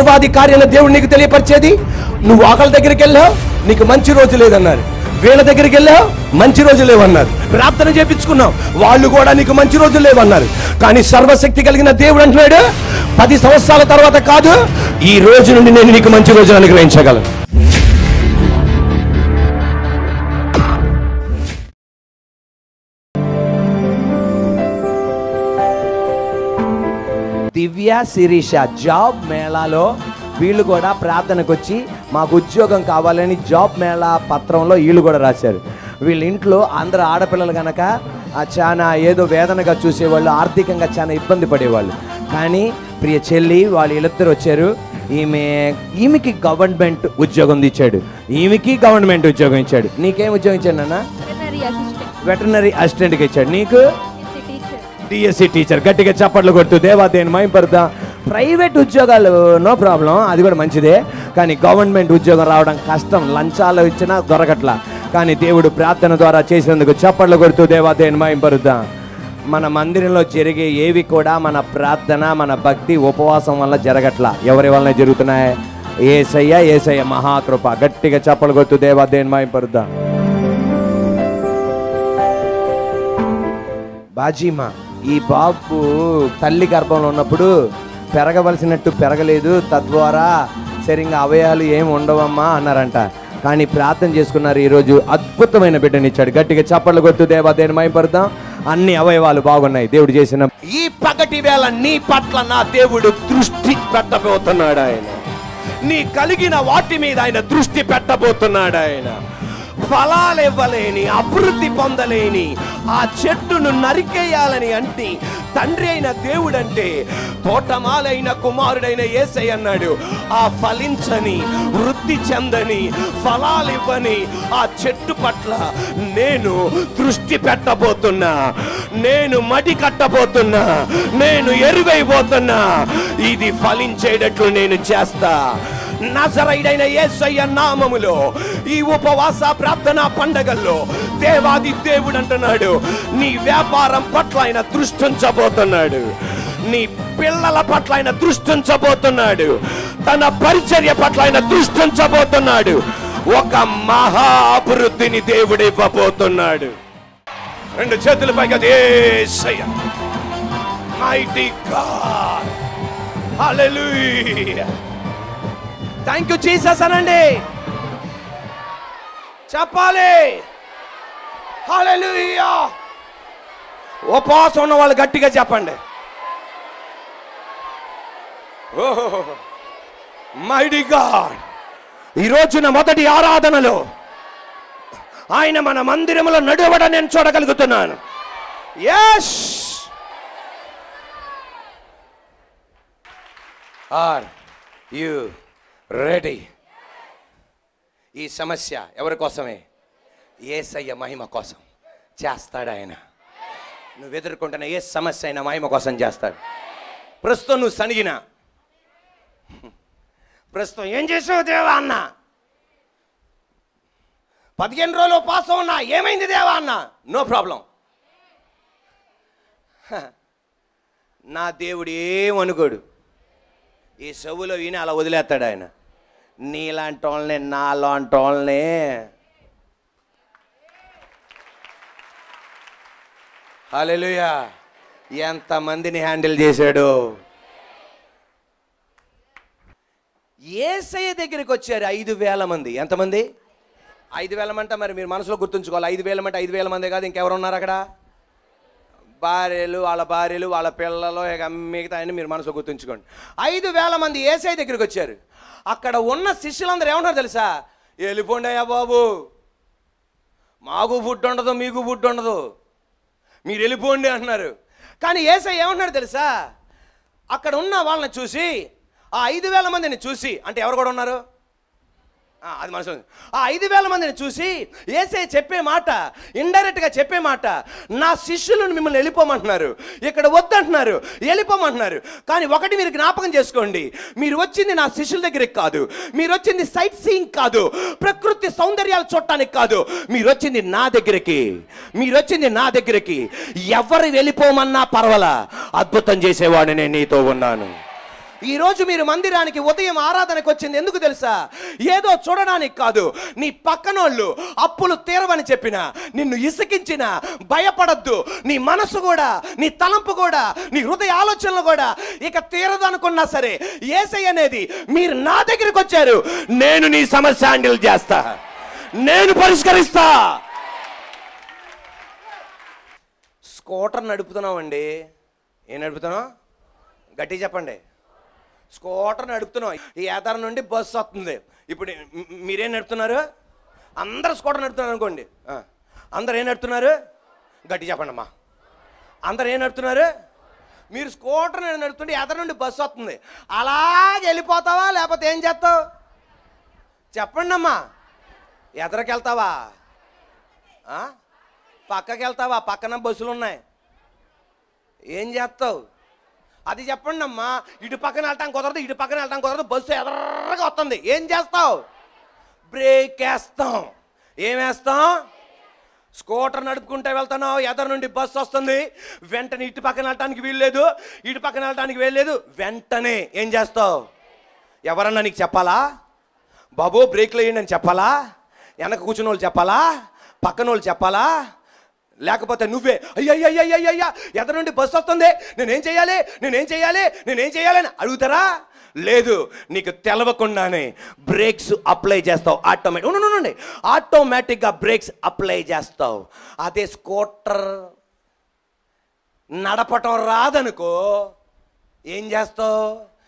దేవాది కార్యాల దేవుడు నీకు తెలియపరిచేది నువ్వు ఆకలి దగ్గరికి వెళ్ళావు నీకు మంచి రోజు లేదన్నారు వీళ్ళ దగ్గరికి వెళ్ళావు మంచి రోజు లేవన్నారు ప్రార్థన చేపించుకున్నావు వాళ్ళు కూడా నీకు మంచి రోజులు లేవన్నారు కానీ సర్వశక్తి కలిగిన దేవుడు అంటున్నాడు పది సంవత్సరాల తర్వాత కాదు ఈ రోజు నుండి నేను నీకు మంచి రోజులు అనుగ్రహించగలను దివ్య శిరీష జాబ్ మేళాలో వీళ్ళు కూడా ప్రార్థనకు వచ్చి మాకు ఉద్యోగం కావాలని జాబ్ మేళా పత్రంలో వీళ్ళు కూడా రాశారు వీళ్ళ ఇంట్లో అందరు ఆడపిల్లలు కనుక ఆ చాలా ఏదో వేదనగా చూసేవాళ్ళు ఆర్థికంగా చాలా ఇబ్బంది పడేవాళ్ళు కానీ ప్రియ చెల్లి వాళ్ళు వీళ్ళిద్దరు వచ్చారు ఈమె ఈమెకి గవర్నమెంట్ ఉద్యోగం ఇచ్చాడు ఈమెకి గవర్నమెంట్ ఉద్యోగం ఇచ్చాడు నీకేం ఉద్యోగం ఇచ్చాడు నాన్న వెటనరీ అసిస్టెంట్ వెటనరీ అసిస్టెంట్కి ఇచ్చాడు నీకు టీచర్ డిఎస్సి టీచర్ గట్టిగా చప్పట్లు కొడుతూ దేవా దేని మైపడతా ప్రైవేట్ ఉద్యోగాలు నో ప్రాబ్లం అది కూడా మంచిదే కానీ గవర్నమెంట్ ఉద్యోగం రావడం కష్టం లంచాలు ఇచ్చినా దొరకట్లా కానీ దేవుడు ప్రార్థన ద్వారా చేసినందుకు చప్పట్లు కొడుతూ దేవా దేని మైపరుద్దా మన మందిరంలో జరిగే ఏవి కూడా మన ప్రార్థన మన భక్తి ఉపవాసం వల్ల జరగట్లా ఎవరి వలన జరుగుతున్నాయి ఏసయ్య ఏసయ్య మహాకృప గట్టిగా చప్పలు కొడుతూ దేవా దేని మైపరుద్దా బాజీమా ఈ బాబు తల్లి గర్భంలో ఉన్నప్పుడు పెరగవలసినట్టు పెరగలేదు తద్వారా సరిగ్గా అవయాలు ఏమి ఉండవమ్మా అన్నారంట కానీ ప్రార్థన చేసుకున్నారు ఈరోజు అద్భుతమైన బిడ్డనిచ్చాడు గట్టిగా చప్పట్లు కొట్టు దేవా దేని మైపడదాం అన్ని అవయవాలు బాగున్నాయి దేవుడు చేసిన ఈ పగటి వేళ నీ పట్ల నా దేవుడు దృష్టి పెట్టబోతున్నాడు ఆయన నీ కలిగిన వాటి మీద ఆయన దృష్టి పెట్టబోతున్నాడు ఆయన ఫలాలు ఇవ్వలేని అభివృద్ధి పొందలేని ఆ చెట్టును నరికేయాలని అంటే తండ్రి అయిన దేవుడంటే తోటమాలైన కుమారుడైన ఏసై అన్నాడు ఆ ఫలించని వృద్ధి చెందని ఫలాలు ఇవ్వని ఆ చెట్టు పట్ల నేను దృష్టి పెట్టబోతున్నా నేను మడి కట్టబోతున్నా నేను ఎరువైపోతున్నా ఇది ఫలించేటట్లు నేను చేస్తా నజరైడైన యేసయ్య నామములో ఈ ఉపవాస ప్రార్థన పండగల్లో దేవాది దేవుడు అంటున్నాడు నీ వ్యాపారం పట్ల ఆయన దృష్టించబోతున్నాడు నీ పిల్లల పట్ల ఆయన దృష్టించబోతున్నాడు తన పరిచర్య పట్ల ఆయన దృష్టించబోతున్నాడు ఒక మహా అభివృద్ధిని దేవుడు ఇవ్వబోతున్నాడు రెండు చేతుల పైకి Yesayya mighty God hallelujah thank you Jesus అనండి చెప్పాలి హల్లెలూయా ఉపవాసం ఉన్న వాళ్ళు గట్టిగా చెప్పండి మైడి గాడ్ ఈ రోజున మొదటి ఆరాధనలో ఆయన మన మందిరములో నడువడం నేను చూడగలుగుతున్నాను ఎస్ ఆర్ యు రెడీ ఈ సమస్య ఎవరి కోసమే ఏసయ్య మహిమ కోసం చేస్తాడు ఆయన నువ్వు ఎదుర్కొంటున్న ఏ సమస్య అయినా మహిమ కోసం చేస్తాడు ప్రస్తుతం నువ్వు సనిగిన ప్రస్తుతం ఏం చేసావు దేవా అన్న పదిహేను రోజులు పాసం ఉన్నా ఏమైంది దేవా అన్న నో ప్రాబ్లం నా దేవుడు ఏమనుకోడు ఈ చెవులో విని అలా వదిలేస్తాడు ఆయన నీలాంటి వాళ్ళని నాలాంటి వాళ్ళని హల్లెలూయా ఎంతమందిని హ్యాండిల్ చేశాడు ఏసయ్య దగ్గరికి వచ్చారు ఐదు వేల మంది ఎంతమంది ఐదు వేల మంట మరి మీరు మనసులో గుర్తుంచుకోవాలి ఐదు వేల మంటే ఐదు వేల మంది కాదు ఇంకెవరు ఉన్నారు అక్కడ భార్యలు వాళ్ళ భార్యలు వాళ్ళ పిల్లలు ఇక మిగతా అన్ని మీరు మనసులో గుర్తుంచుకోండి ఐదు వేల మంది ఏసఐ దగ్గరికి వచ్చారు అక్కడ ఉన్న శిష్యులందరూ ఏమన్నారు తెలుసా వెళ్ళిపోండి అయ్యా బాబు మాకు ఫుడ్ ఉండదు మీకు ఫుడ్ ఉండదు మీరు వెళ్ళిపోండి అంటున్నారు కానీ ఏసై ఏమంటున్నాడు తెలుసా అక్కడ ఉన్న వాళ్ళని చూసి ఆ ఐదు వేల మందిని చూసి అంటే ఎవరు కూడా ఉన్నారు ఆ, అది మనసు ఆ ఐదు వేల మందిని చూసి ఏసే చెప్పే మాట ఇండైరెక్ట్గా చెప్పే మాట నా శిష్యులను మిమ్మల్ని వెళ్ళిపోమంటున్నారు ఇక్కడ వద్దంటున్నారు వెళ్ళిపోమంటున్నారు కానీ ఒకటి మీరు జ్ఞాపకం చేసుకోండి మీరు వచ్చింది నా శిష్యుల దగ్గరికి కాదు మీరు వచ్చింది సైట్ సీయింగ్ కాదు ప్రకృతి సౌందర్యాలు చూడటానికి కాదు మీరు వచ్చింది నా దగ్గరికి మీరు వచ్చింది నా దగ్గరికి ఎవరు వెళ్ళిపోమన్నా పర్వాలా అద్భుతం చేసేవాడిని నేను నీతో ఉన్నాను ఈరోజు మీరు మందిరానికి ఉదయం ఆరాధనకు వచ్చింది ఎందుకు తెలుసా ఏదో చూడడానికి కాదు నీ పక్కనోళ్ళు అప్పులు తీరవని చెప్పిన నిన్ను ఇసికించిన భయపడద్దు నీ మనసు కూడా నీ తలంపు కూడా నీ హృదయ ఆలోచనలు కూడా ఇక తీరదు అనుకున్నా సరే ఏసై అనేది మీరు నా దగ్గరికి వచ్చారు నేను నీ సమస్య హ్యాండిల్ చేస్తా నేను పరిష్కరిస్తా స్కూటర్ నడుపుతున్నామండి ఏం నడుపుతున్నాం గట్టి చెప్పండి స్కూటర్ నడుపుతున్నాం ఈ ఏతారం నుండి బస్సు వస్తుంది ఇప్పుడు మ్- మీరేం నడుపుతున్నారు అందరు స్కూటర్ నడుపుతున్నారు అనుకోండి ఆ. అందరు ఏం నడుపుతున్నారు గట్టి చెప్పండి అమ్మా అందరు ఏం నడుపుతున్నారు మీరు స్కూటర్ నడుపుతుంటే ఎదర నుండి బస్సు వస్తుంది అలాగే వెళ్ళిపోతావా లేకపోతే ఏం చేస్తావు చెప్పండి అమ్మా ఎదరికి వెళ్తావా ఆ? పక్కకి వెళ్తావా పక్కన బస్సులు ఉన్నాయి ఏం చేస్తావు అది చెప్పండి అమ్మా ఇటు పక్కన వెళ్ళటం కుదరదు ఇటు పక్కన వెళ్ళటం కుదరదు బస్సు ఎదరగా వస్తుంది ఏం చేస్తావు బ్రేక్ వేస్తాం ఏం వేస్తాం స్కూటర్ నడుపుకుంటే వెళ్తున్నావు ఎదరు నుండి బస్సు వస్తుంది వెంటనే ఇటు పక్కన వెళ్ళటానికి వీల్లేదు ఇటు పక్కన వెళ్ళటానికి వీల్లేదు వెంటనే ఏం చేస్తావు ఎవరన్నా నీకు చెప్పాలా బాబు బ్రేక్లు వేయండి అని చెప్పాలా వెనక కూర్చున్న వాళ్ళు చెప్పాలా పక్కన వాళ్ళు చెప్పాలా లేకపోతే నువ్వే అయ్యయ్యయ్యయ్యయ్యా ఎదరు నుండి బస్సు వస్తుంది నేనేం చేయాలి నేనేం చేయాలి నేనేం చేయాలి అని అడుగుతారా లేదు నీకు తెలవకుండానే బ్రేక్స్ అప్లై చేస్తావు ఆటోమేటిక్ ఉండండి ఆటోమేటిక్గా బ్రేక్స్ అప్లై చేస్తావు అదే స్కూటర్ నడపటం రాదనుకో ఏం చేస్తావు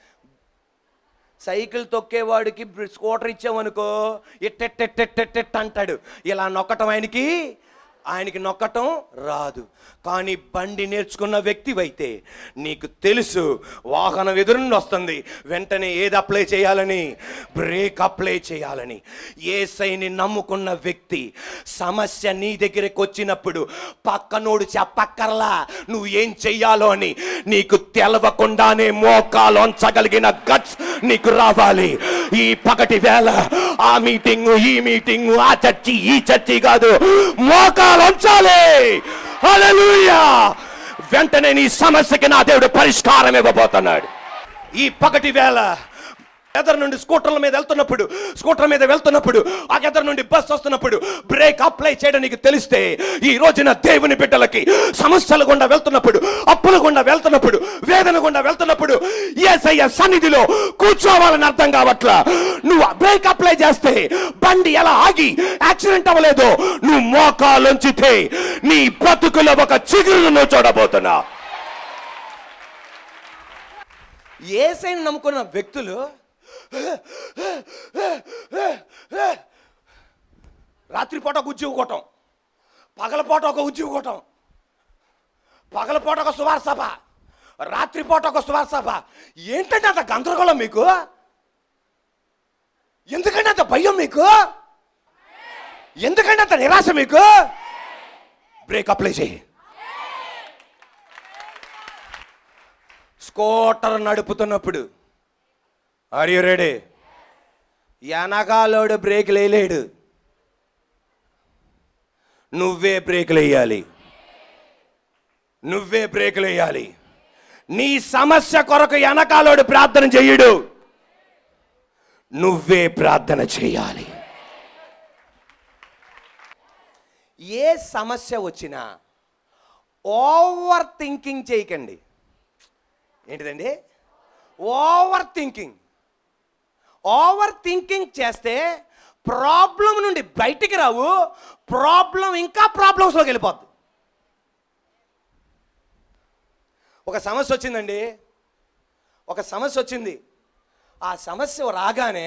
సైకిల్ తొక్కేవాడికి బ్రి- స్కూటర్ ఇచ్చామనుకో ఇట్టెట్టెట్టెట్టెట్ట అంటాడు ఇలా నొక్కటం ఆయనకి ఆయనకి నొక్కటం రాదు కానీ బండి నేర్చుకున్న వ్యక్తివైతే నీకు తెలుసు వాహనం ఎదురుండి వస్తుంది వెంటనే ఏది అప్లై చేయాలని బ్రేక్ అప్లై చేయాలని ఏసైని నమ్ముకున్న వ్యక్తి సమస్య నీ దగ్గరికి వచ్చినప్పుడు పక్కనోడు చెప్పక్కర్లా నువ్వు ఏం చెయ్యాలో అని నీకు తెలవకుండానే మోకాలోంచగలిగిన గట్స్ నీకు రావాలి ఈ పగటి వేళ ఆ మీటింగ్ ఈ మీటింగ్ ఆ చర్చి ఈ చర్చి కాదు మోకాలొంచాలి హల్లెలూయా వెంటనే నీ సమస్యకి నా దేవుడు పరిష్కారం ఇవ్వబోతున్నాడు ఈ పగటి వేళ ఎదర్ నుండి స్కూటర్ల మీద వెళ్తున్నప్పుడు స్కూటర్ మీద వెళ్తున్నప్పుడు ఆ ఎదర్ నుండి బస్ వస్తున్నప్పుడు బ్రేక్ అప్లై చేయడం నీకు తెలిస్తే ఈ రోజున దేవుని బిడ్డలకి సమస్యలు గుండా వెళ్తున్నప్పుడు అప్పుల గుండా వెళ్తున్నప్పుడు వేదన గుండా వెళ్తున్నప్పుడు ఏసయ్య సన్నిధిలో కూర్చోవాలని అర్థం కావట్లా నువ్వు బ్రేక్ అప్లై చేస్తే బండి ఎలా ఆగి యాక్సిడెంట్ అవ్వలేదో నువ్వు మోకాలుంచితే నీ బ్రతుకులో ఒక చిగురును నువ్వు చూడబోతున్నావు ఏసైని నమ్ముకున్న వ్యక్తులు రాత్రిపూట ఒక ఉద్యోగ కూటం పగలపూట ఒక ఉద్యోగ కూటం పగలపూట ఒక సువార్ సభ రాత్రిపూట ఒక సువార్ సభ ఏంటంటే అంత గందరగోళం మీకు ఎందుకంటే అంత భయం మీకు ఎందుకంటే అంత నిరాశ మీకు బ్రేక్ అప్లై చేయి స్కూటర్ నడుపుతున్నప్పుడు ఆర్ యు రెడీ వెనకాలోడు బ్రేక్ వేయలేడు నువ్వే బ్రేకులు వేయాలి నువ్వే బ్రేకులు వేయాలి నీ సమస్య కొరకు వెనకాలోడు ప్రార్థన చెయ్యడు నువ్వే ప్రార్థన చేయాలి ఏ సమస్య వచ్చినా ఓవర్ థింకింగ్ చేయకండి ఏంటిదండి ఓవర్ థింకింగ్ ఓవర్ థింకింగ్ చేస్తే ప్రాబ్లం నుండి బయటికి రావు ప్రాబ్లం ఇంకా ప్రాబ్లమ్స్లోకి వెళ్ళిపోద్ది ఒక సమస్య వచ్చిందండి ఒక సమస్య వచ్చింది ఆ సమస్య రాగానే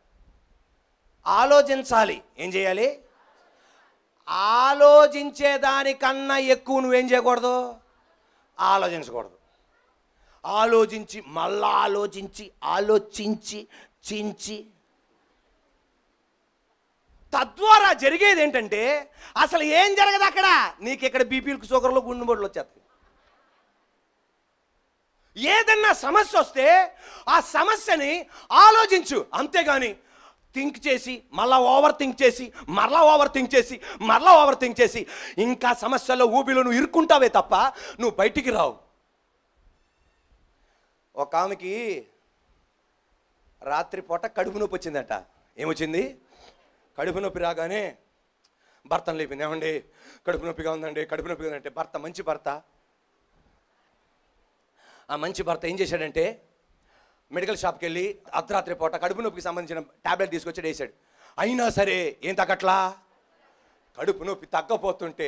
ఆలోచించాలి ఏం చేయాలి ఆలోచించేదానికన్నా ఎక్కువ నువ్వేం చేయకూడదు ఆలోచించకూడదు ఆలోచించి మళ్ళా ఆలోచించి ఆలోచించి చించి తద్వారా జరిగేది ఏంటంటే అసలు ఏం జరగదు అక్కడ నీకు ఇక్కడ బీపీలకు షుగర్లు గుండెబొడ్లు వచ్చేస్తాయి ఏదన్నా సమస్య వస్తే ఆ సమస్యని ఆలోచించు అంతేగాని థింక్ చేసి మళ్ళా ఓవర్ థింక్ చేసి మరలా ఓవర్ థింక్ చేసి మరలా ఓవర్ థింక్ చేసి ఇంకా సమస్యలో ఊబిలో నువ్వు ఇరుక్కుంటావే తప్ప నువ్వు బయటికి రావు ఒక ఆమెకి రాత్రిపూట కడుపు నొప్పి వచ్చిందట ఏమొచ్చింది కడుపు నొప్పి రాగానే భర్తను లేపింది ఏమండి కడుపు నొప్పిగా ఉందండి కడుపు నొప్పిగా ఉందంటే భర్త మంచి భర్త ఆ మంచి భర్త ఏం చేశాడంటే మెడికల్ షాప్కి వెళ్ళి అర్ధరాత్రి పూట కడుపు నొప్పికి సంబంధించిన టాబ్లెట్ తీసుకొచ్చి వేసాడు అయినా సరే ఏం తగ్గట్లా కడుపు నొప్పి తగ్గపోతుంటే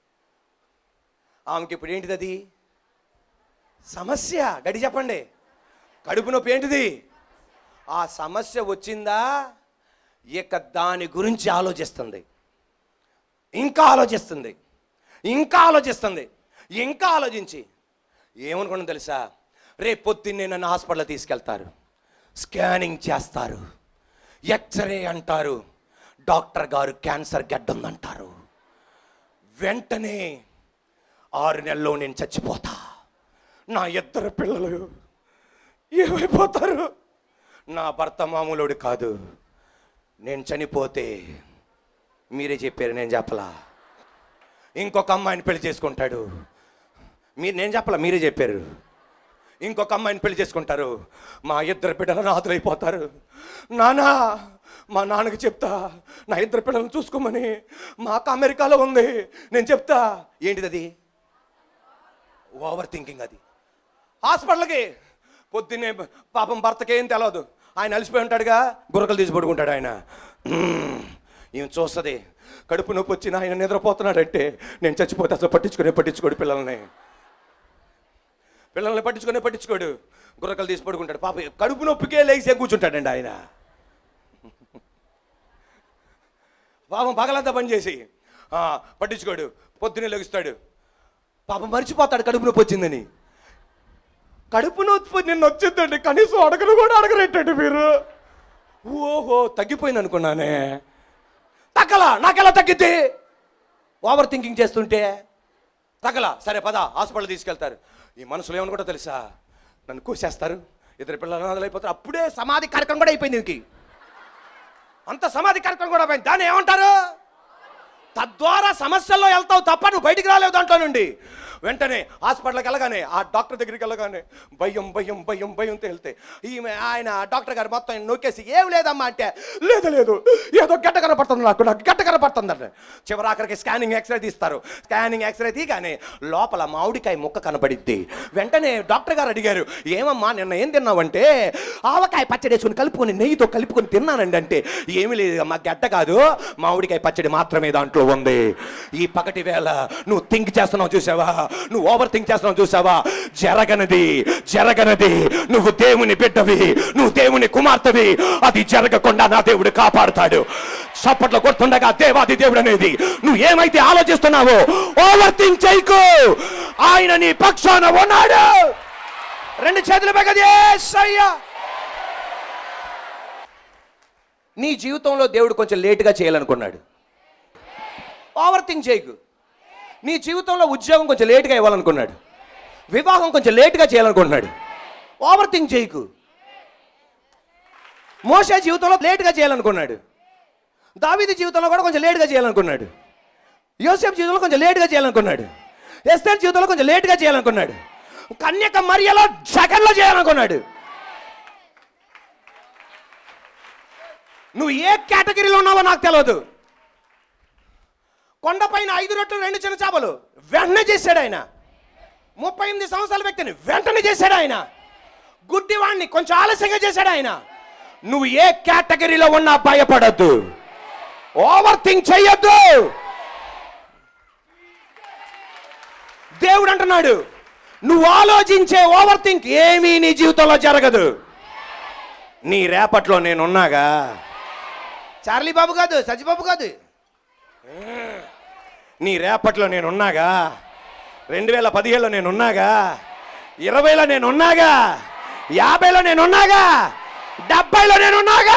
ఆమెకి ఇప్పుడు ఏంటిది అది సమస్య గడి చెప్పండి కడుపు నొప్పి ఏంటిది ఆ సమస్య వచ్చిందా ఇక దాని గురించి ఆలోచిస్తుంది ఇంకా ఆలోచిస్తుంది ఇంకా ఆలోచిస్తుంది ఇంకా ఆలోచించి ఏమనుకున్నాను తెలుసా రేపు పొద్దున్నే నన్ను హాస్పిటల్ తీసుకెళ్తారు స్కానింగ్ చేస్తారు ఎక్స్రే అంటారు డాక్టర్ గారు క్యాన్సర్ గడ్డ ఉందంటారు వెంటనే ఆరు నెలల్లో నేను చచ్చిపోతా నా ఇద్దరు పిల్లలు ఏమైపోతారు నా భర్త మామూలుడు కాదు నేను చనిపోతే మీరే చెప్పారు నేను చెప్పలా ఇంకొక అమ్మాయిని పెళ్లి చేసుకుంటాడు మీరు నేను చెప్పలా మీరే చెప్పారు ఇంకొక అమ్మాయిని పెళ్లి చేసుకుంటారు మా ఇద్దరు బిడ్డలు నాదులైపోతారు నానా మా నాన్నకి చెప్తా నా ఇద్దరు పిల్లలను చూసుకోమని మాకు అమెరికాలో ఉంది నేను చెప్తా ఏంటిది అది ఓవర్ థింకింగ్ అది హాస్పిటల్కి పొద్దున్నే పాపం భర్తకి ఏం తెలియదు ఆయన అలసిపోయి ఉంటాడుగా గురకలు తీసి పడుకుంటాడు ఆయన మ్మ్. ఈమె చూస్తుంది కడుపు నొప్పి వచ్చిన ఆయన నిద్రపోతున్నాడంటే నేను చచ్చిపోతే అసలు పట్టించుకునే పట్టించుకోడు పిల్లల్ని పిల్లల్ని పట్టించుకునే పట్టించుకోడు గుర్రకలు తీసి పడుకుంటాడు పాప కడుపు నొప్పికే లేచే కూర్చుంటాడండి ఆయన పాపం పగలంతా పని చేసి ఆ, పట్టించుకోడు పొద్దున్నే లెగుస్తాడు పాపం మర్చిపోతాడు కడుపు నొప్పి వచ్చిందని కడుపు నొప్పి నిన్న వచ్చిందండి కనీసం అడగను కూడా అడగరేటండి మీరు ఓహో తగ్గిపోయింది అనుకున్నానే తగ్గలా నాకెలా తగ్గిద్ది ఓవర్ థింకింగ్ చేస్తుంటే తగ్గలా సరే పద హాస్పిటల్ తీసుకెళ్తారు ఈ మనసులో ఏమని కూడా తెలుసా నన్ను కూసేస్తారు ఇద్దరు పిల్లలు అనాథలైపోతారు అప్పుడే సమాధి కార్యక్రమం కూడా అయిపోయింది దీనికి అంత సమాధి కార్యక్రమం కూడా అయిపోయింది దాన్ని ఏమంటారు తద్వారా సమస్యల్లో వెళ్తావు తప్ప నువ్వు బయటికి రాలేవు దాంట్లో నుండి వెంటనే హాస్పిటల్కి వెళ్ళగానే ఆ డాక్టర్ దగ్గరికి వెళ్ళగానే భయం భయం భయం భయంతో వెళ్తే ఈమె ఆయన డాక్టర్ గారు మొత్తం ఆయన నొక్కేసి ఏం లేదమ్మా అంటే లేదు లేదు ఏదో గడ్డ కనపడుతుంది నాకు నాకు గడ్డ కనపడుతుంది అంటే చివరి ఆఖరికి స్కానింగ్ ఎక్స్రే తీస్తారు స్కానింగ్ ఎక్స్రే తీగానే లోపల మామిడికాయ ముక్క కనపడిద్ది వెంటనే డాక్టర్ గారు అడిగారు ఏమమ్మా నిన్న ఏం తిన్నావంటే ఆవకాయ పచ్చడి వేసుకుని కలుపుకొని నెయ్యితో కలుపుకొని తిన్నానండి అంటే ఏమీ లేదు అమ్మా గడ్డ కాదు మామిడికాయ పచ్చడి మాత్రమే దాంట్లో ఉంది ఈ పగటి వేళ నువ్వు థింక్ చేస్తున్నావు చూసావా నువ్వు ఓవర్ థింక్ చేస్తున్నావు చూసావా జరగనది జరగనది నువ్వు దేవుని బిడ్డవి నువ్వు దేవుని కుమార్తెవి అది జరగకుండా నా దేవుడు కాపాడుతాడు చప్పట్లో కొడుతుండగా దేవాది దేవుడు అనేది నువ్వు ఏమైతే ఆలోచిస్తున్నావో ఓవర్ థింక్ చేయకు ఆయన నీ పక్షాన ఉన్నాడు రెండు చేతులు పగదే సయ్యా నీ జీవితంలో దేవుడు కొంచెం లేటుగా చేయాలనుకున్నాడు ఓవర్ థింక్ చేయకు నీ జీవితంలో ఉద్యోగం కొంచెం లేటుగా ఇవ్వాలనుకున్నాడు వివాహం కొంచెం లేటుగా చేయాలనుకుంటున్నాడు ఓవర్ థింక్ చేయకు మోసే జీవితంలో లేటుగా చేయాలనుకున్నాడు దావీది జీవితంలో కూడా కొంచెం లేటుగా చేయాలనుకున్నాడు యోసేఫ్ జీవితంలో కొంచెం లేటుగా చేయాలనుకున్నాడు ఎస్తర్ జీవితంలో కొంచెం లేటుగా చేయాలనుకున్నాడు కన్యక మరియలో సెకండ్లో చేయాలనుకున్నాడు నువ్వు ఏ కేటగిరీలో ఉన్నావో నాకు తెలియదు కొండపైన ఐదు రొట్టెలు రెండు చిన్న చేపలు వెంటనే చేశాడు ఆయన ముప్పై ఎనిమిది సంవత్సరాల వ్యక్తిని వెంటనే చేశాడు ఆయన గుడ్డివాణ్ణి కొంచెం ఆలస్యంగా చేశాడు ఆయన నువ్వు ఏ కేటగిరీలో ఉన్నా భయపడద్దు ఓవర్ థింక్ చెయ్యొద్దు దేవుడు అంటున్నాడు నువ్వు ఆలోచించే ఓవర్ థింక్ ఏమీ నీ జీవితంలో జరగదు నీ రేపట్లో నేనున్నాగా చార్లీ బాబు కాదు సజ్జిబాబు కాదు నీ రేపట్లో నేనున్నాగా రెండు వేల పదిహేడులో నేనున్నాగా ఇరవైలో నేనున్నాగా యాభైలో నేనున్నాగా డెబ్బైలో నేనున్నాగా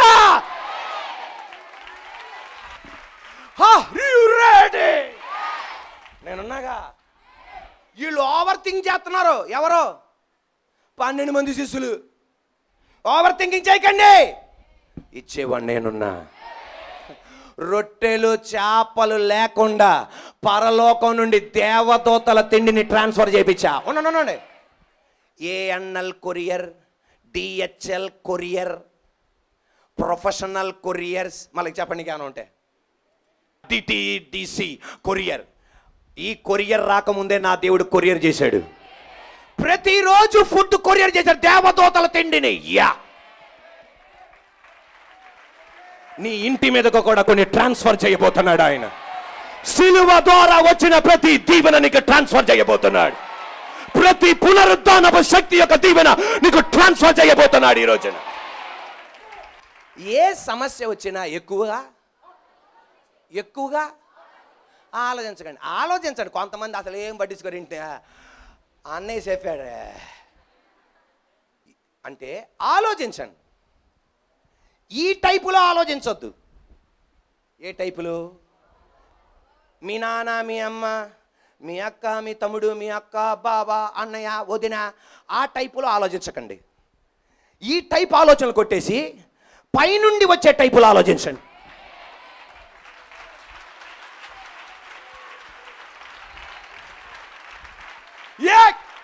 రెడీ నేనున్నాగా వీళ్ళు ఓవర్ థింక్ చేస్తున్నారు ఎవరు పన్నెండు మంది శిష్యులు ఓవర్ థింకింగ్ చేయకండి ఇచ్చేవాడు నేనున్నా రొట్టెలు చేపలు లేకుండా పరలోకం నుండి దేవదూతల తిండిని ట్రాన్స్ఫర్ చేయించా ఉండండి ANL courier DHL courier professional couriers మళ్ళీ చెప్పండి ఏమైనా ఉంటే డిటిడిసి కొరియర్ ఈ కొరియర్ రాకముందే నా దేవుడు కొరియర్ చేశాడు ప్రతిరోజు ఫుడ్ కొరియర్ చేశాడు దేవదూతల తిండిని యా నీ ఇంటి మీదకు కూడా కొన్ని ట్రాన్స్ఫర్ చేయబోతున్నాడు ఆయన సిలువ ద్వారా వచ్చిన ప్రతి దీవెన నీకు ట్రాన్స్ఫర్ చేయబోతున్నాడు ప్రతి పునరుద్ధానపు శక్తి యొక్క దీవెన నీకు ట్రాన్స్ఫర్ చేయబోతున్నాడు ఈ రోజున ఏ సమస్య వచ్చినా ఎక్కువగా ఎక్కువగా ఆలోచించకండి ఆలోచించండి కొంతమంది అసలు ఏం పట్టించుకోరు ఇంటి అన్నయ్య చెప్పాడే అంటే ఆలోచించండి ఈ టైపులో ఆలోచించొద్దు ఏ టైపులో మీ నాన్న మీ అమ్మ మీ అక్క మీ తమ్ముడు మీ అక్క బాబా అన్నయ్య వదిన ఆ టైపులో ఆలోచించకండి ఈ టైప్ ఆలోచనలు కొట్టేసి పైనుండి వచ్చే టైపులో ఆలోచించండి ఏ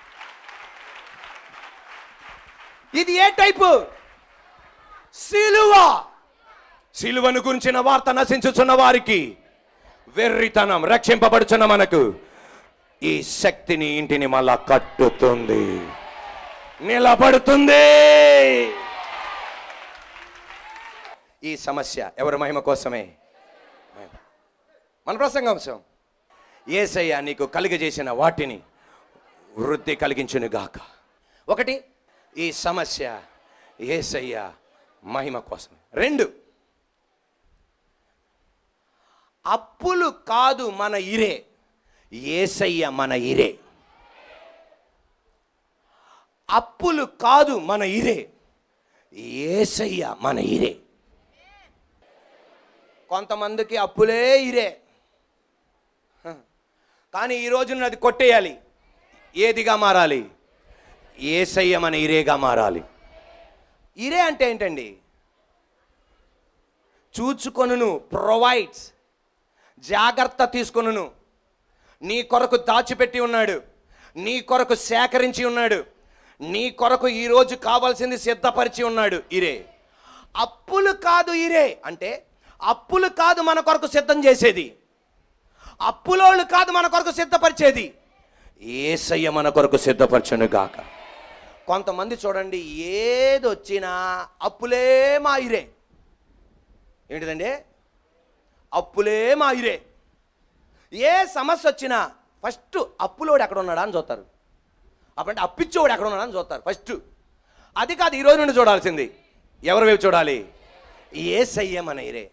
ఇది ఏ టైపు సిలువ సిలువను గురించిన వార్త నశించుచున్న వారికి వెర్రితనం రక్షింపబడుచున్న మనకు ఈ శక్తిని ఇంటిని మళ్ళా కట్టుతుంది నిలబడుతుంది ఈ సమస్య ఎవరి మహిమ కోసమే మహిమ. మన ప్రసంగాంశం ఏసయ్య నీకు కలిగజేసిన వాటిని వృద్ధి కలిగించును గాక ఒకటి ఈ సమస్య ఏసయ్య మహిమ కోసమే రెండు అప్పులు కాదు మన ఇరే ఏసయ్య మన ఇరే అప్పులు కాదు మన ఇరే ఏసయ్య మన ఇరే కొంతమందికి అప్పులే ఇరే హ. కానీ ఈ రోజున అది కొట్టేయాలి ఏదిగా మారాలి ఏసయ్య మన ఇరేగా మారాలి ఇరే అంటే ఏంటండి చూచుకొనును ప్రొవైడ్స్ జాగ్రత్త తీసుకొనును నీ కొరకు దాచిపెట్టి ఉన్నాడు నీ కొరకు సేకరించి ఉన్నాడు నీ కొరకు ఈరోజు కావాల్సింది సిద్ధపరిచి ఉన్నాడు ఇరే అప్పులు కాదు ఇరే అంటే అప్పులు కాదు మన కొరకు సిద్ధం చేసేది అప్పులోళ్ళు కాదు మన కొరకు సిద్ధపరిచేది ఏసయ్య మన కొరకు సిద్ధపరచను గాక కొంతమంది చూడండి ఏది వచ్చినా అప్పులే మా ఇరే ఏంటిదండి అప్పులే మా ఇరే ఏ సమస్య వచ్చినా ఫస్ట్ అప్పులోడు ఎక్కడ ఉన్నాడా అని చూస్తారు అప్పుడంటే అప్పిచ్చోడు ఎక్కడ ఉన్నాడా అని చూస్తారు ఫస్ట్ అది కాదు ఈ రోజు నుండి చూడాల్సింది ఎవరి వైపు చూడాలి ఏ సయ్యం ఇరే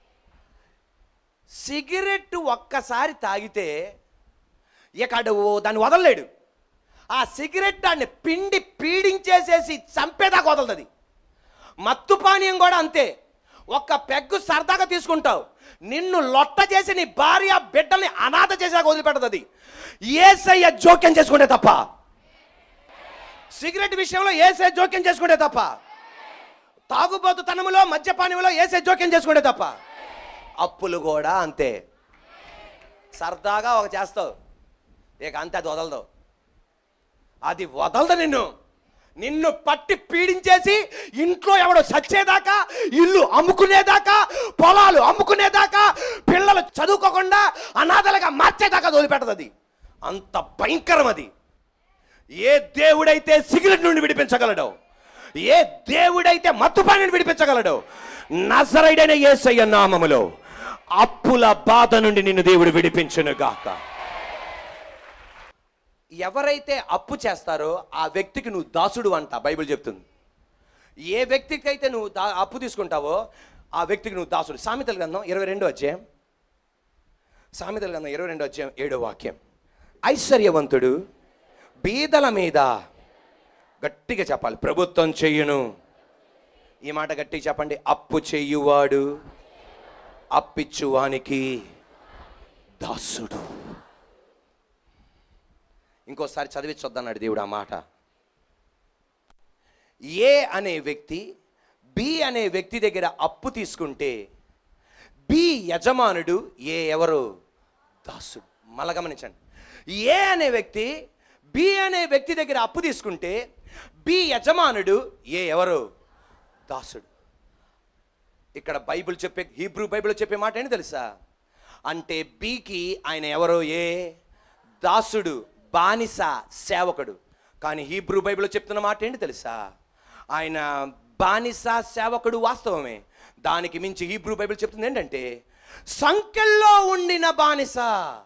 సిగరెట్ ఒక్కసారి తాగితే ఇక ఆడు దాన్ని వదలలేడు ఆ సిగరెట్ దాన్ని పిండి పీడించేసేసి చంపేదాకా వదలదు మత్తు పానీయం కూడా అంతే ఒక్క పెగ్గు సరదాగా తీసుకుంటావు నిన్ను లొట్ట చేసి నీ భార్య బిడ్డల్ని అనాథ చేసాక వదిలిపెట్టదు ఏసయ్య జోక్యం చేసుకుంటే తప్ప సిగరెట్ విషయంలో ఏసే జోక్యం చేసుకుంటే తప్ప తాగుబోతుతనములో మద్యపానములో ఏసే జోక్యం చేసుకుంటే తప్ప అప్పులు కూడా అంతే సరదాగా ఒక చేస్తావు ఇక అంతే అది వదలదు అది వదలదు నిన్ను నిన్ను పట్టి పీడించేసి ఇంట్లో ఎవడో చచ్చేదాకా ఇల్లు అమ్ముకునేదాకా పొలాలు అమ్ముకునేదాకా పిల్లలు చదువుకోకుండా అనాథలుగా మార్చేదాకా వదిలిపెట్టదు అది అంత భయంకరం అది ఏ దేవుడైతే సిగరెట్ నుండి విడిపించగలడో ఏ దేవుడైతే మత్తుపానిని విడిపించగలడో నజరైడైన యేసయ్య నామములో అప్పుల బాధ నుండి నిన్ను దేవుడు విడిపించును గాక ఎవరైతే అప్పు చేస్తారో ఆ వ్యక్తికి నువ్వు దాసుడు అంట బైబిల్ చెప్తుంది ఏ వ్యక్తికి అయితే నువ్వు దా అప్పు తీసుకుంటావో ఆ వ్యక్తికి నువ్వు దాసుడు సామెతల గ్రంథం ఇరవై రెండో అధ్యాయం సామెతల గ్రంథం ఇరవై రెండో అధ్యాయం ఏడో వాక్యం ఐశ్వర్యవంతుడు బీదల మీద గట్టిగా చెప్పాలి ప్రభుత్వం చెయ్యును ఈ మాట గట్టిగా చెప్పండి అప్పు చెయ్యువాడు అప్పిచ్చువానికి దాసుడు ఇంకోసారి చదివించొద్దన్నాడు దేవుడు ఆ మాట ఏ అనే వ్యక్తి బి అనే వ్యక్తి దగ్గర అప్పు తీసుకుంటే బి యజమానుడు ఏ ఎవరు దాసుడు మళ్ళా గమనించండి ఏ అనే వ్యక్తి బి అనే వ్యక్తి దగ్గర అప్పు తీసుకుంటే బి యజమానుడు ఏ ఎవరు దాసుడు ఇక్కడ బైబిల్ చెప్పే హీబ్రూ బైబిల్ చెప్పే మాట ఏంటి తెలుసా అంటే బీకి ఆయన ఎవరో ఏ దాసుడు బానిస సేవకుడు కానీ హీబ్రూ బైబిల్ చెప్తున్న మాట ఏంటి తెలుసా ఆయన బానిస సేవకుడు వాస్తవమే దానికి మించి హీబ్రూ బైబిల్ చెప్తుంది ఏంటంటే సంఖ్యల్లో ఉండిన బానిస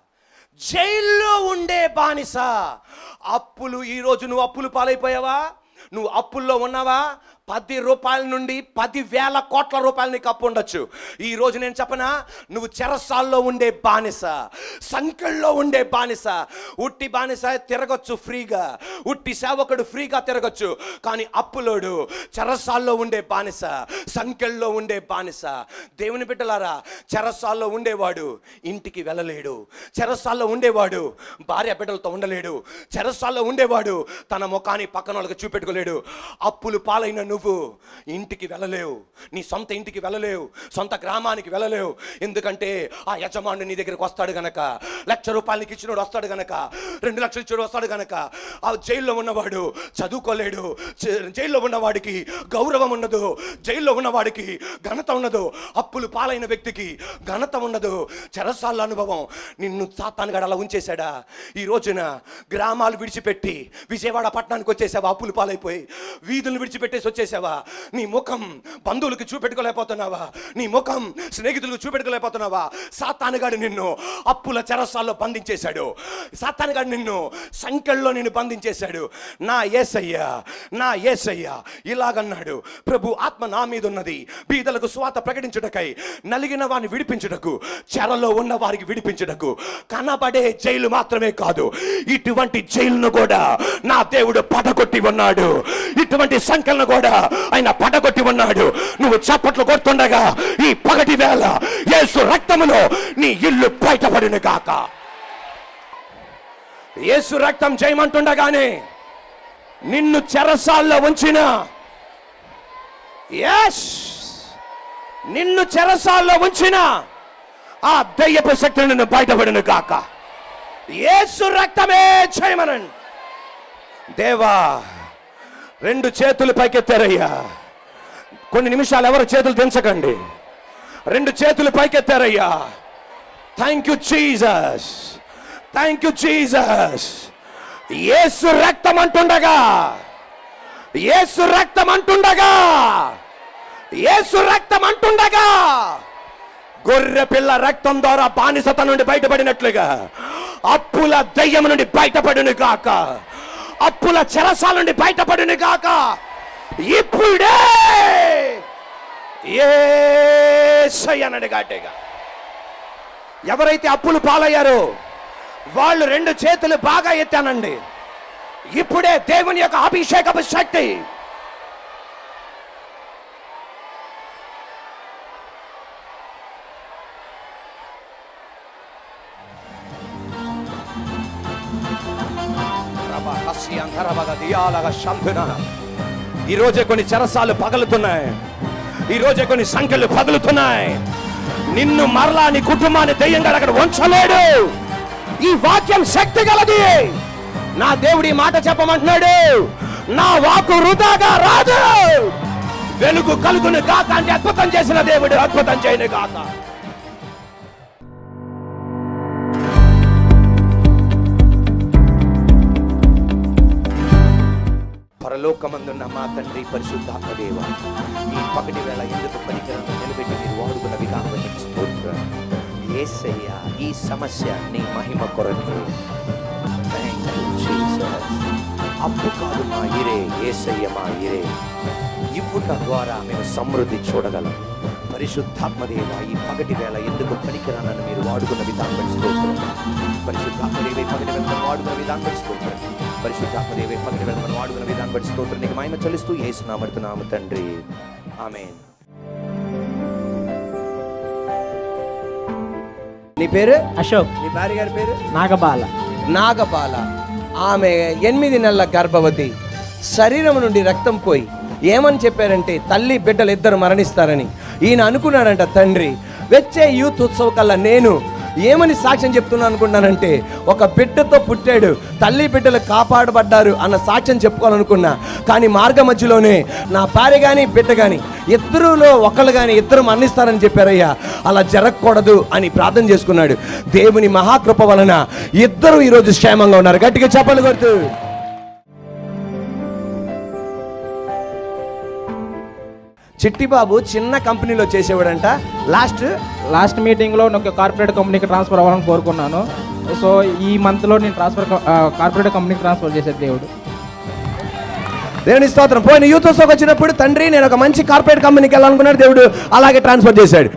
జైల్లో ఉండే బానిస అప్పులు ఈరోజు నువ్వు అప్పులు పాలైపోయావా నువ్వు అప్పుల్లో ఉన్నావా పది రూపాయల నుండి పది వేల కోట్ల రూపాయలు నీకు అప్పు ఉండొచ్చు ఈ రోజు నేను చెప్పనా నువ్వు చెరసాల్లో ఉండే బానిస సంఖ్యల్లో ఉండే బానిస ఉట్టి బానిస తిరగొచ్చు ఫ్రీగా ఉట్టి సేవకుడు ఫ్రీగా తిరగొచ్చు కానీ అప్పులోడు చెరసాల్లో ఉండే బానిస సంఖ్యల్లో ఉండే బానిస దేవుని బిడ్డలారా చెరసాల్లో ఉండేవాడు ఇంటికి వెళ్ళలేడు చెరసాల్లో ఉండేవాడు భార్య బిడ్డలతో ఉండలేడు చెరసాల్లో ఉండేవాడు తన ముఖాన్ని పక్కన వాళ్ళకి చూపెట్టుకోలేడు అప్పులు పాలైన నువ్వు ఇంటికి వెళ్ళలేవు నీ సొంత ఇంటికి వెళ్ళలేవు సొంత గ్రామానికి వెళ్ళలేవు ఎందుకంటే ఆ యజమానుడు నీ దగ్గరికి వస్తాడు గనక లక్ష రూపాయలు నీకు ఇచ్చినోడు వస్తాడు గనక రెండు లక్షలు ఇచ్చినోడు వస్తాడు గనక ఆ జైల్లో ఉన్నవాడు చదువుకోలేడు జై- జైల్లో ఉన్నవాడికి గౌరవం ఉండదు జైల్లో ఉన్నవాడికి ఘనత ఉండదు అప్పులు పాలైన వ్యక్తికి ఘనత ఉండదు చెరసాల అనుభవం నిన్ను సాతానుగాడు అలా ఉంచేశాడా ఈ రోజున గ్రామాలు విడిచిపెట్టి విజయవాడ పట్టణానికి వచ్చేసావా అప్పులు పాలైపోయి వీధులు విడిచిపెట్టేసి వచ్చేసావా నీ ముఖం బంధువులకి చూపెట్టుకోలేకపోతున్నావా నీ ముఖం స్నేహితులకు చూపెట్టుకోలేకపోతున్నావా సాతానుగాడు నిన్ను అప్పుల చెరసాల్లో బంధించేశాడు సాతానుగాడు నిన్ను సంఖ్యల్లో నిన్ను బంధించేశాడు నా ఏసయ్య నా ఏసయ్య ఇలాగన్నాడు ప్రభు ఆత్మ నా మీద ఉన్నది బీదలకు స్వాత ప్రకటించుటకై నలిగిన వారిని విడిపించుటకు చెరలో ఉన్న వారికి విడిపించుటకు కనబడే జైలు మాత్రమే కాదు ఇటువంటి జైలును కూడా నా దేవుడు పడగొట్టి ఉన్నాడు ఇటువంటి సంఖ్యలను కూడా ఆయన పడగొట్టి ఉన్నాడు నువ్వు చప్పట్లు కొడుతుండగా ఈ పగటి వేళ యేసు రక్తములో నీ ఇల్లు బయటపడిన కాక యేసు రక్తం చేయమంటుండగానే నిన్ను చెరసాల్లో ఉంచిన ఎస్ నిన్ను చెరసాల్లో ఉంచిన ఆ దయ్యపు శక్తి నిన్ను బయటపడిన కాక యేసు రక్తమే చేయమనండి దేవా రెండు చేతులు పైకెత్తారయ్యా కొన్ని నిమిషాలు ఎవరు చేతులు దించకండి రెండు చేతులు పైకెత్తారయ్యా thank you Jesus thank you Jesus Yesu రక్తం అంటుండగా యేసు రక్తం అంటుండగా యేసు రక్తం అంటుండగా గొర్రె పిల్ల రక్తం ద్వారా బానిసత నుండి బయటపడినట్లుగా అప్పుల దయ్యం నుండి బయటపడును కాక అప్పుల చెరసాల నుండి బయటపడును కాక ఇప్పుడే ఏసయ్యనడు గాటేగా ఎవరైతే అప్పులు పాలయ్యారో వాళ్ళు రెండు చేతులు బాగా ఎత్తానండి ఇప్పుడే దేవుని యొక్క అభిషేకపు శక్తి ఈ రోజే కొన్ని చెరసాలు పగలుతున్నాయి ఈ రోజే కొన్ని సంఖ్యలు పగులుతున్నాయి నిన్ను మరలా నీ కుటుంబాన్ని దెయ్యంగా అక్కడ ఉంచలేడు ఈ వాక్యం శక్తి గలది నా దేవుడి ఈ మాట చెప్పమంటున్నాడు నా వాకు వృధాగా రాదు వెలుగు కలుగును కాక అంటే అద్భుతం చేసిన దేవుడు అద్భుతం చేయను కాక పరలోకమందున్న మా తండ్రి పరిశుద్ధాత్మ దేవ ఈ పగటి వేళ ఎందుకు పనికిరాను నిలబెట్టి మీరు వాడుకున్న విధానం స్తోత్రం ఏసయ్య ఈ సమస్య నీ మహిమ కొరకు Thank you, Jesus. అప్పు కాదు మా ఇరే ఏసయ్య మా ఇరే ఇవ్వుట ద్వారా మేము సమృద్ధి చూడగలం పరిశుద్ధాత్మదేవ ఈ పగటి వేళ ఎందుకు పనికిరానని మీరు వాడుకున్న విధానం స్తోత్రం పరిశుద్ధాత్మదేవే పగటి వేళ మనం వాడుకున్న విధానం బట్టి స్తోత్రం పరిశుద్ధాత్మదేవే పగటి వేళ మనం వాడుకున్న విధానం బట్టి స్తోత్రం నీకు మహిమ చెల్లిస్తూ ఏసునామడుతున్నాము తండ్రి ఆమేన్ నీ పేరు అశోక్ నీ భార్య గారి పేరు నాగబాల నాగబాల ఆమె ఎనిమిది నెలల గర్భవతి శరీరం నుండి రక్తం పోయి ఏమని చెప్పారంటే తల్లి బిడ్డలు ఇద్దరు మరణిస్తారని ఈయన అనుకున్నాడంట తండ్రి వచ్చే యూత్ ఉత్సవ కల్లా నేను ఏమని సాక్ష్యం చెప్తున్నాను అనుకున్నానంటే ఒక బిడ్డతో పుట్టాడు తల్లి బిడ్డలు కాపాడబడ్డారు అన్న సాక్ష్యం చెప్పుకోవాలనుకున్నా కానీ మార్గ మధ్యలోనే నా భార్య కానీ బిడ్డ కానీ ఇద్దరులో ఒకళ్ళు కానీ ఇద్దరు మరణిస్తారని చెప్పారయ్యా అలా జరగకూడదు అని ప్రార్థన చేసుకున్నాడు దేవుని మహాకృప వలన ఇద్దరు ఈరోజు క్షేమంగా ఉన్నారు గట్టిగా చెప్పలు కొడుతూ చిట్టిబాబు చిన్న కంపెనీలో చేసేవాడంట లాస్ట్ లాస్ట్ మీటింగ్లో నాకు కార్పొరేట్ కంపెనీకి ట్రాన్స్ఫర్ అవ్వాలని కోరుకున్నాను సో ఈ మంత్లో నేను ట్రాన్స్ఫర్ కార్పొరేట్ కంపెనీకి ట్రాన్స్ఫర్ చేసేది దేవుడు దేవుని స్తోత్రం పోయిన యూత్ ఉత్సవం వచ్చినప్పుడు తండ్రి నేను ఒక మంచి కార్పొరేట్ కంపెనీకి వెళ్ళాలనుకున్నాడు దేవుడు అలాగే ట్రాన్స్ఫర్ చేశాడు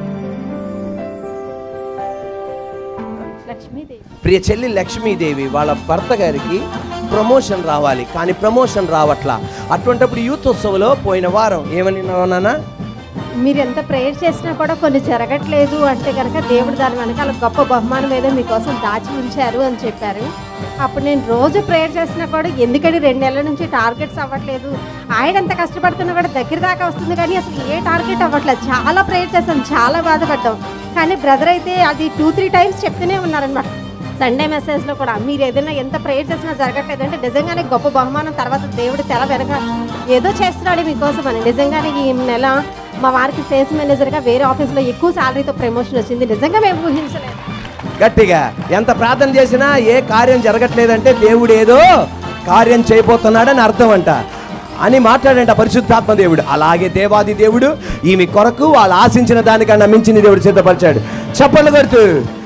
లక్ష్మీదేవి ప్రియ చెల్లి లక్ష్మీదేవి వాళ్ళ భర్త గారికి ప్రమోషన్ రావాలి కానీ ప్రమోషన్ రావట్లా అటువంటప్పుడు యూత్ ఉత్సవంలో పోయిన వారం ఏమని నాన్న మీరు ఎంత ప్రేయర్ చేసినా కూడా కొన్ని జరగట్లేదు అంటే కనుక దేవుడు దాని వెనకాల గొప్ప బహుమానం ఏదో మీకోసం దాచి ఉంచారు అని చెప్పారు అప్పుడు నేను రోజు ప్రేయర్ చేసినా కూడా ఎందుకని రెండు నెలల నుంచి టార్గెట్స్ అవ్వట్లేదు ఆయన ఎంత కష్టపడుతున్నా కూడా దగ్గర దాకా వస్తుంది కానీ అసలు ఏ టార్గెట్ అవ్వట్లేదు చాలా ప్రేయర్ చేస్తాం చాలా బాధపడ్డాం కానీ బ్రదర్ అయితే అది టూ త్రీ టైమ్స్ చెప్తూనే ఉన్నారనమాట సండే మెసేజ్లో కూడా మీరు ఏదైనా ఎంత ప్రేయర్ చేసినా జరగట్లేదు అంటే నిజంగానే గొప్ప బహుమానం తర్వాత దేవుడు తెల వెనక ఏదో చేస్తున్నాడు మీకోసం అని నిజంగానే ఈ నెల మా వారికి సేల్స్ మేనేజర్గా వేరే ఆఫీస్లో ఎక్కువ శాలరీతో ప్రమోషన్ వచ్చింది నిజంగా మేము ఊహించలేదు గట్టిగా ఎంత ప్రార్థన చేసినా ఏ కార్యం జరగట్లేదంటే దేవుడు ఏదో కార్యం చేయబోతున్నాడని అర్థం అంట అని మాట్లాడంట పరిశుద్ధాత్మ దేవుడు అలాగే దేవాది దేవుడు ఈమె కొరకు వాళ్ళు ఆశించిన దానికన్నా మించిన దేవుడు సిద్ధపరిచాడు చెప్పలు కొడుతూ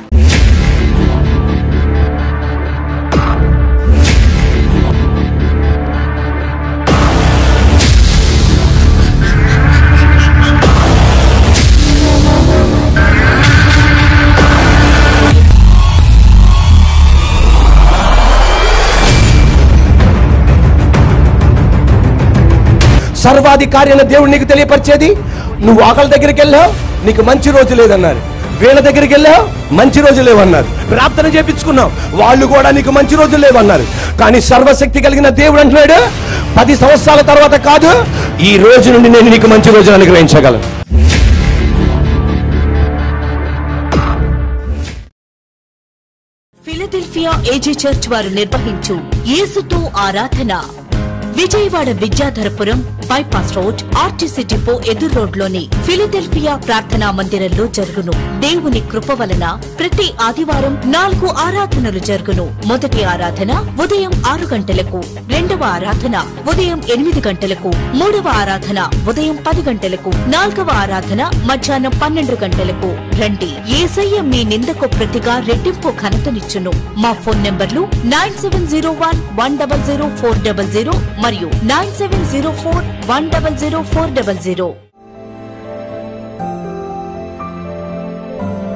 సర్వాధికారి దేవుడు నీకు తెలియపరిచేది నువ్వు ఒకళ్ళ దగ్గరికి వెళ్ళావు నీకు మంచి రోజు లేదన్నారు వీళ్ళ దగ్గరికి వెళ్ళావు మంచి రోజు లేవన్నారు ప్రార్థన చేపించుకున్నావు వాళ్ళు కూడా నీకు మంచి రోజులు లేవన్నారు కానీ సర్వశక్తి కలిగిన దేవుడు అంటున్నాడు పది సంవత్సరాల తర్వాత కాదు ఈ రోజు నుండి నేను నీకు మంచి రోజులు అనుగ్రహించగలను ఫిలదెల్ఫియా ఏజీ చర్చ్ వారు నిర్వహించు యేసుతో ఆరాధన Vijayawada Vidyadharapuram bypass road RTC depot ఎదురు రోడ్ లోని ఫిలదెల్ఫియా ప్రార్థనా మందిరంలో జరుగును దేవుని కృప వలన ప్రతి ఆదివారం నాలుగు ఆరాధనలు జరుగును మొదటి ఆరాధన ఉదయం ఆరు గంటలకు రెండవ ఆరాధన ఉదయం ఎనిమిది గంటలకు మూడవ ఆరాధన ఉదయం పది గంటలకు నాలుగవ ఆరాధన మధ్యాహ్నం పన్నెండు గంటలకు రండి ఏసయ్య మీ నిందకు ప్రతిగా రెట్టింపు ఘనతనిచ్చును మా ఫోన్ నంబర్లు nine seven zero one one double zero four double zero మరియు nine seven zero four one double zero four double zero